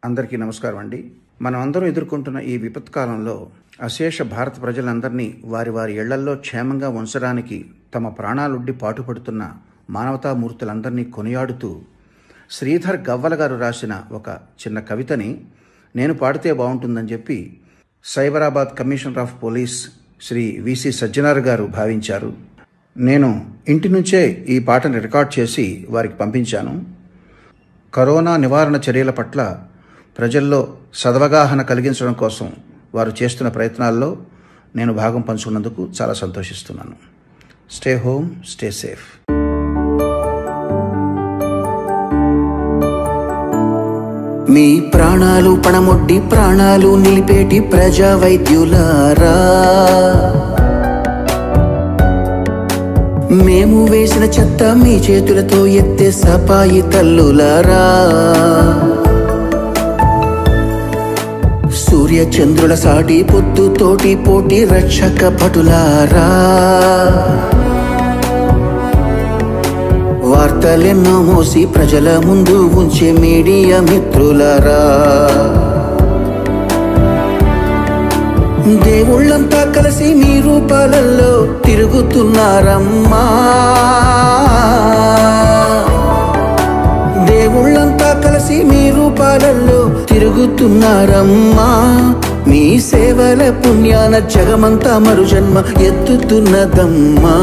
అందరికీ నమస్కారం అండి మనం అందరం ఎదుర్కొంటున్న ఈ విపత్కాలంలో అశేష భారత ప్రజలందరినీ వారి వారి ఇళ్లల్లో క్షేమంగా ఉంచడానికి తమ ప్రాణాలుడ్డి పాటుపడుతున్న మానవతామూర్తులందరినీ కొనియాడుతూ శ్రీధర్ గవ్వల గారు రాసిన ఒక చిన్న కవితని నేను పాడితే బాగుంటుందని చెప్పి Cyberabad commissioner of police Sri V C Sajjanar గారు భావించారు నేను ఇంటి నుంచే ఈ పాటను రికార్డ్ చేసి వారికి పంపించాను కరోనా నివారణ చర్యల పట్ల ప్రజల్లో సదవగాహన కలిగించడం కోసం వారు చేస్తున్న ప్రయత్నాల్లో నేను భాగం పంచుకున్నందుకు చాలా సంతోషిస్తున్నాను స్టే హోమ్ స్టే సేఫ్ మీ ప్రాణాలు పణమొడ్డి ప్రాణాలు నిలిపేటి ప్రజా వైద్యులారా మేము వేసిన చెత్త మీ చేతులతో ఎత్తే సపాయి తల్లులారా సూర్య చంద్రుల సాటి పొద్దుతోటి పోటీ రక్షక భటులారా వార్తలెన్నో మోసి ప్రజల ముందు ఉంచే మీడియా మిత్రులారా దేవుళ్ళంతా కలిసి మీ రూపాలలో తిరుగుతున్నారమ్మా దేవుళ్ళంతా కలిసి మీ రూపాలలో తిరుగుతున్నారమ్మా మీ సేవల పుణ్యాన జగమంతా మరు జన్మ ఎత్తుతున్నదమ్మా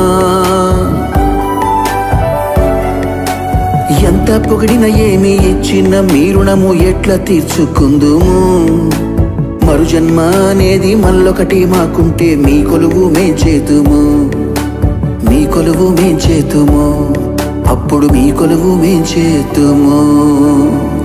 ఎంత పొగిడిన ఏమి ఇచ్చిన మీ రుణము ఎట్లా తీర్చుకుందుము మరు జన్మ అనేది మళ్ళొకటి మాకుంటే మీ కొలువు మేం చేతుము మీ కొలువు మేం చేతుము అప్పుడు మీ కొలువు మేం చేతుము